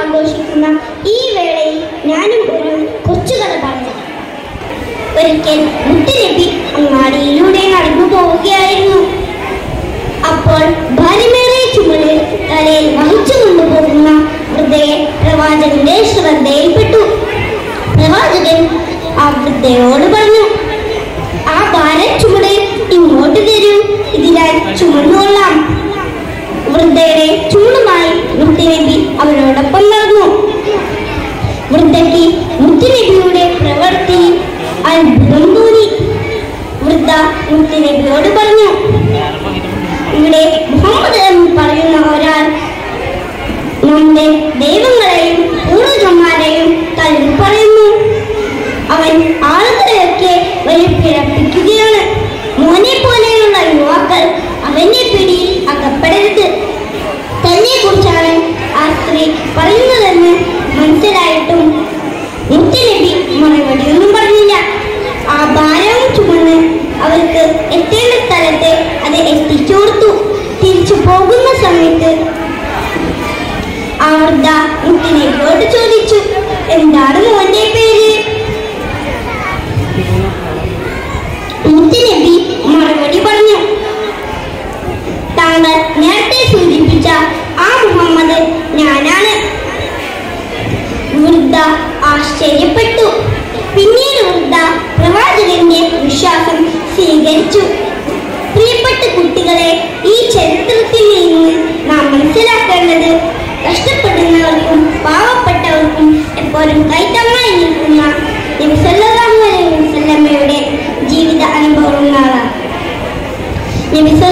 ആഘോഷിക്കുന്ന ഈ വേളയിൽ ഞാനും ഒരു കൊച്ചു കഥ പറഞ്ഞു ഒരിക്കൽ മുത്തനബി അങ്ങാടിയിലൂടെ നടന്നു പോവുകയായിരുന്നു അപ്പോൾ ഭാര്യമേറിയ ചുമട് തലയിൽ വഹിച്ചു കൊണ്ടുപോകുന്ന വൃദ്ധയെ പ്രവാചകന്റെ ശ്രദ്ധയിൽപ്പെട്ടു പ്രവാചകൻ ആ വൃദ്ധയോട് പറഞ്ഞു ആ ഭാരം ചുമട് ഇങ്ങോട്ട് തരൂ ഇതിനായി ചുമന്നുകൊള്ളാം വൃദ്ധയുടെ ചൂടുമായി മുത്തുനബി അവരോടൊപ്പം നടന്നു വൃദ്ധയ്ക്ക് മുത്തുനബിയുടെ പ്രവൃത്തി അത്ഭുതം തോന്നി വൃദ്ധ മുത്തുനബിയോട് പറഞ്ഞു ഇവിടെ മുഹമ്മദ് എന്ന് പറയുന്ന ഒരാൾ നമ്മുടെ ദൈവങ്ങളെയും പൂർവജന്മാരെയും തള്ളി പറയുന്നു അവൻ ആളുകളെയൊക്കെ വലിപ്പിഴപ്പിക്കുകയാണ് മോനെ പോലെയുള്ള യുവാക്കൾ അവന്റെ പിടിയിൽ അകപ്പെടരുത് തന്നെ കുറിച്ചാണ് ആ സ്ത്രീ പറയുന്നതെന്ന് മനസ്സിലായിട്ടും മുത്തനബി മറുപടിയൊന്നും പറഞ്ഞില്ല ആ ഭാരവും ചുമന്ന് അവർക്ക് എത്തേണ്ട സ്ഥലത്ത് അത് എത്തിച്ചു കൊടുത്തു തിരിച്ചു പോകുന്ന സമയത്ത് ആ വൃദ്ധ മുത്തിനബിയോട് ചോദിച്ചു എന്താണ് മോന്റെ പേര് മുത്തുനബി മറുപടി പറഞ്ഞു താങ്കൾ നേരത്തെ സൂചിപ്പിച്ച ആ മുഹമ്മദ് ഞാനാണ് വൃദ്ധ ആശ്ചര്യപ്പെട്ടു പിന്നീട് വൃദ്ധ പ്രവാചകന്റെ വിശ്വാസം സ്വീകരിച്ചു പ്രിയപ്പെട്ട കുട്ടികളെ ഈ ചരിത്രത്തിൽ നിന്ന് നാം മനസ്സിലാക്കേണ്ടത് കഷ്ടപ്പെടുന്നവർക്കും പാവപ്പെട്ടവർക്കും എപ്പോഴും കൈത്തമ്മായി നിൽക്കുന്ന നബി സല്ലല്ലാഹു അലൈഹി വസല്ലമയുടെ ജീവിത അനുഭവങ്ങളാണ് നബി സല്ലല്ലാഹു